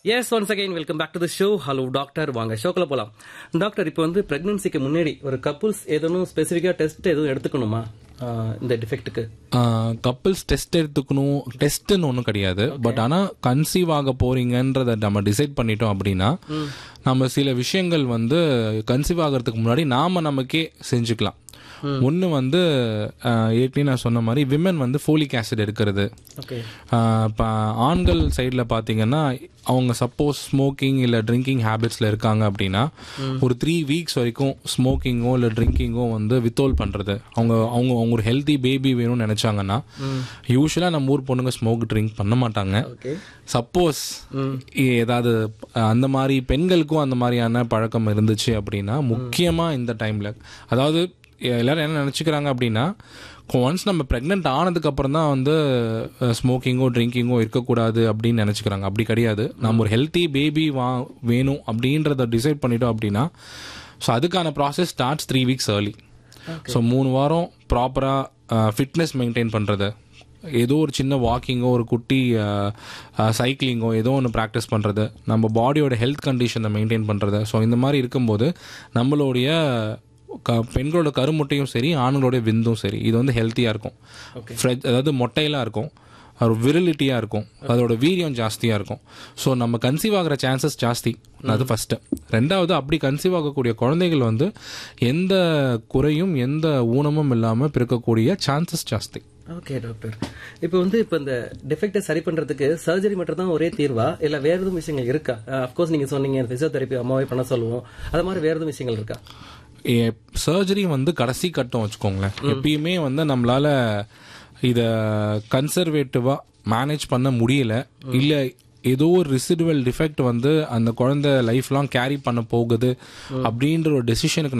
S once again welcome back to the show hello doctor வாங்க ஷோக்குள்ள போலாம் doctor இப்போ வந்து பிரெக்னன்சிக்கு முன்னாடி ஒரு கப்புள்ஸ் ஏதேனும் ஸ்பெசிஃபிக்கா டெஸ்ட் எதுவும் எடுத்துக்கணுமா ஆஹ் இந்த டிஃபெக்ட்டுக்கு கப்பிள்ஸ் டெஸ்ட் எடுத்துக்கணும் டெஸ்ட்னு ஒன்றும் கிடையாது பட் ஆனால் கன்சீவ் ஆக போறீங்கன்றத நம்ம டிசைட் பண்ணிட்டோம் அப்படின்னா நம்ம சில விஷயங்கள் வந்து கன்சீவ் ஆகிறதுக்கு முன்னாடி நாம நமக்கே செஞ்சுக்கலாம் ஒன்று வந்து ஆஹ், ஏற்கனவே நான் சொன்ன மாதிரி விமன் வந்து ஃபோலிக் ஆசிட் எடுக்கிறது ஓகே இப்போ ஆண்கள் சைடில் பார்த்தீங்கன்னா அவங்க சப்போஸ் ஸ்மோக்கிங் இல்லை ட்ரிங்கிங் ஹேபிட்ஸில் இருக்காங்க அப்படின்னா ஒரு த்ரீ வீக்ஸ் வரைக்கும் ஸ்மோக்கிங்கோ இல்லை ட்ரிங்கிங்கோ வந்து வித்தோல் பண்ணுறது அவங்க அவங்க அவங்க ஒரு ஹெல்த்தி பேபி வேணும்னு நினச்சாங்கன்னா யூஸ்வலாக நம்ம ஊர் பொண்ணுங்க ஸ்மோக் ட்ரிங்க் பண்ண மாட்டாங்க ஓகே சப்போஸ் ஏதாவது அந்த மாதிரி பெண்களுக்கும் அந்த மாதிரியான பழக்கம் இருந்துச்சு அப்படின்னா முக்கியமாக இந்த டைமில் அதாவது எல்லாரும் என்ன நினச்சிக்கிறாங்க அப்படின்னா ஒன்ஸ் நம்ம ப்ரெக்னென்ட் ஆனதுக்கு அப்புறம் தான் வந்து ஸ்மோக்கிங்கோ ட்ரிங்கிங்கோ இருக்கக்கூடாது அப்படின்னு நினச்சிக்கிறாங்க அப்படி கிடையாது நம்ம ஒரு ஹெல்த்தி பேபி வா வேணும் அப்படின்றத டிசைட் பண்ணிட்டோம் அப்படின்னா ஸோ அதுக்கான process starts three weeks early so மூணு வாரம் ப்ராப்பராக ஃபிட்னஸ் மெயின்டைன் பண்ணுறது ஏதோ ஒரு சின்ன வாக்கிங்கோ ஒரு குட்டி சைக்கிளிங்கோ ஏதோ ஒன்று ப்ராக்டிஸ் பண்ணுறது நம்ம பாடியோட ஹெல்த் கண்டிஷனை மெயின்டைன் பண்ணுறது ஸோ இந்த மாதிரி இருக்கும்போது நம்மளுடைய க பெண்களோட கருமுட்டையும் சரி ஆண்களோட விந்தும் சரி இது வந்து ஹெல்த்தியாக இருக்கும் Fresh- அதாவது மொட்டையெல்லாம் இருக்கும் ஒரு விரிலிட்டியாக இருக்கும் அதோட வீரியம் ஜாஸ்தியாக இருக்கும் ஸோ நம்ம கன்சீவ் ஆகிற சான்சஸ் ஜாஸ்தி அது ஃபஸ்ட்டு ரெண்டாவது அப்படி கன்சீவ் ஆகக்கூடிய குழந்தைகள் வந்து எந்த குறையும் எந்த ஊனமும் இல்லாமல் பிறக்கக்கூடிய சான்சஸ் ஜாஸ்தி ஓகே டாக்டர் இப்போ வந்து இப்போ இந்த டிஃபெக்டை சரி பண்றதுக்கு சர்ஜரி மட்டும் தான் ஒரே தீர்வா இல்ல வேற எதுவும் விஷயங்கள் இருக்கா அஃப்கோர்ஸ் நீங்க சொன்னீங்க பிசியோதெரப்பி அம்மாவே பண்ண சொல்லுவோம் அது மாதிரி வேற எதுவும் விஷயங்கள் இருக்கா சர்ஜரி வந்து கடைசி கட்டம் வச்சுக்கோங்களேன் எப்பயுமே வந்து நம்மளால இத கன்சர்வேட்டிவா மேனேஜ் பண்ண முடியல இல்ல ஏதோ ஒரு ரிசிடுவல் டிஃபெக்ட் வந்து அந்த குழந்தை லைஃப் லாங் கேரி பண்ண போகுது அப்படின்ற ஒரு டெசிஷனுக்கு